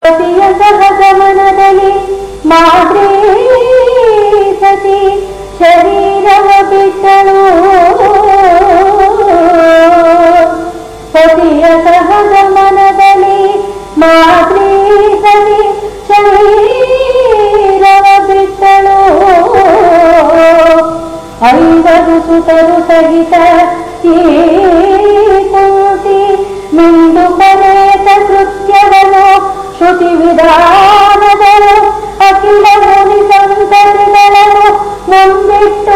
ಸತಿಯ ಸಹಗಮನದಲ್ಲಿ ಮಾದ್ರಿ ಸತಿ ಶರೀರವ ಬಿಟ್ಟಳು ಸತಿಯ ಸಹಗಮನದಲ್ಲಿ ಮಾದ್ರಿ ಸತಿ ಶರೀರವ ಬಿಟ್ಟಳು ಐವರು ಸುತರು ಸಹಿತ ಈ ಕುಂತಿ ಮಿಂದು ಪರೇತ ಕೃತ್ಯವನ್ನು ಶ್ರುತಿ ವಿಧಾನಗಳು ಅಖಿಲ ಮುನಿ ಸಂತತಿಗಳನ್ನು ಮುಂದಿಟ್ಟು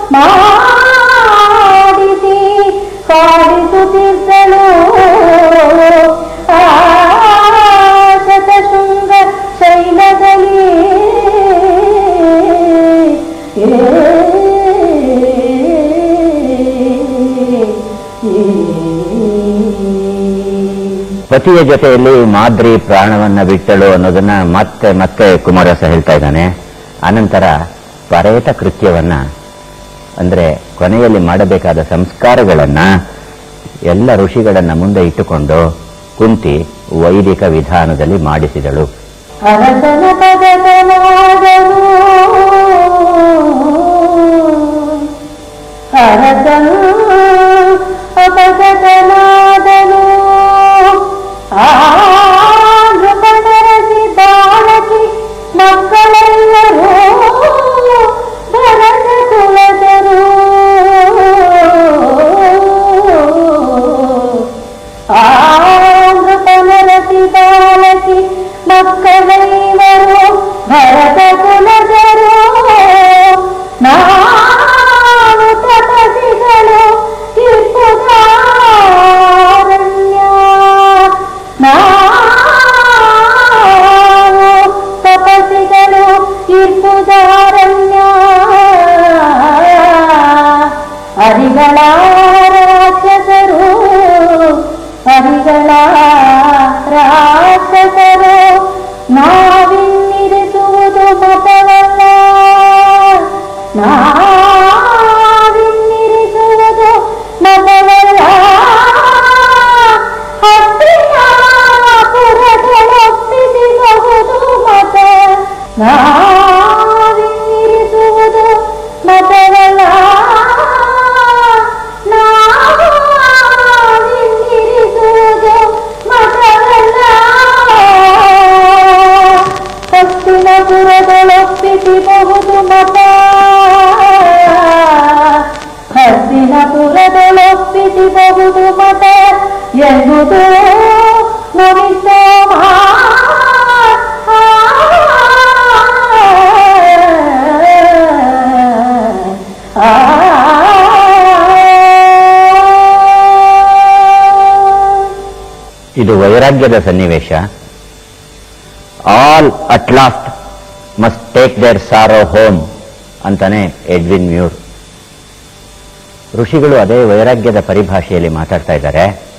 ಮಾಡಿಸಿ ಕಾಡಿಸುತ್ತಿದ್ದಳು ಆ ಶತಶೃಂಗ ಶೈಲದಲ್ಲಿ ಪತಿಯ ಜೊತೆಯಲ್ಲಿ ಮಾದ್ರಿ ಪ್ರಾಣವನ್ನ ಬಿಟ್ಟಳು ಅನ್ನೋದನ್ನ ಮತ್ತೆ ಮತ್ತೆ ಕುಮಾರಸ ಹೇಳ್ತಾ ಇದ್ದಾನೆ ಅನಂತರ ಪರೇತ ಕೃತ್ಯವನ್ನ ಅಂದ್ರೆ ಕೊನೆಯಲ್ಲಿ ಮಾಡಬೇಕಾದ ಸಂಸ್ಕಾರಗಳನ್ನ ಎಲ್ಲ ಋಷಿಗಳನ್ನ ಮುಂದೆ ಇಟ್ಟುಕೊಂಡು ಕುಂತಿ ವೈದಿಕ ವಿಧಾನದಲ್ಲಿ ಮಾಡಿಸಿದಳು ಅರಸನ ಪದಕನಾದನು ಅರಸನು ಅಪಗತನಾದನು ಆ ನೃಪನರಸಿ ಬಾಲಕಿ ಮಕ್ಕಳೆಲ್ಲರೂ ಭರತ ಕುಲದರು ಆಂಧ್ರಪನರಸಿ ಬಾಲಕಿ ಮಕ್ಕಳೈವರು ಭರತ ಕುಲದರು ನಾವು ತಪಸಿಗಳು ಇಪ್ಪುದಾರಣ್ಯ ನಾವು ತಪಸಿಗಳು ಇಪ್ಪುದಾರಣ್ಯ ಹರಿಗಳ ರಾಕ್ಷಸರು ಹರಿಗಳ ರಾಕ್ಷಸರು ನಾವಿನ್ನಿರಿಸುವುದು ಮತವಲ್ಲ ನಾವಿನ್ನಿರಿಸುವುದು ಮತವಲ್ಲ ಹತ್ತಿರಪುರದೊಳೊಪ್ಪಿಸಬಹುದು ಮತ ನಾವಿನ್ನಿರಿಸುವುದು ಮತವಲ್ಲ ನಾವಿನ್ನಿರಿಸುವುದು ಮತವಲ್ಲ ಹಸ್ತಿನಪುರದೊಳೊಪ್ಪಿಸಬಹುದು ಮತ ಹಸ್ತಿನಪುರದೊಳೊಪ್ಪಿಸಬಹುದು ಮತ ಎನ್ನುವುದು ಮುನಿಸೋಮ ಇದು ವೈರಾಗ್ಯದ ಸನ್ನಿವೇಶ all at last must take their sorrow home ಅಂತಾನೆ ಎಡ್ವಿನ್ ಮ್ಯೂರ್ ಋಷಿಗಳು ಅದೇ ವೈರಾಗ್ಯದ ಪರಿಭಾಷೆಯಲ್ಲಿ ಮಾತಾಡ್ತಾ ಇದ್ದಾರೆ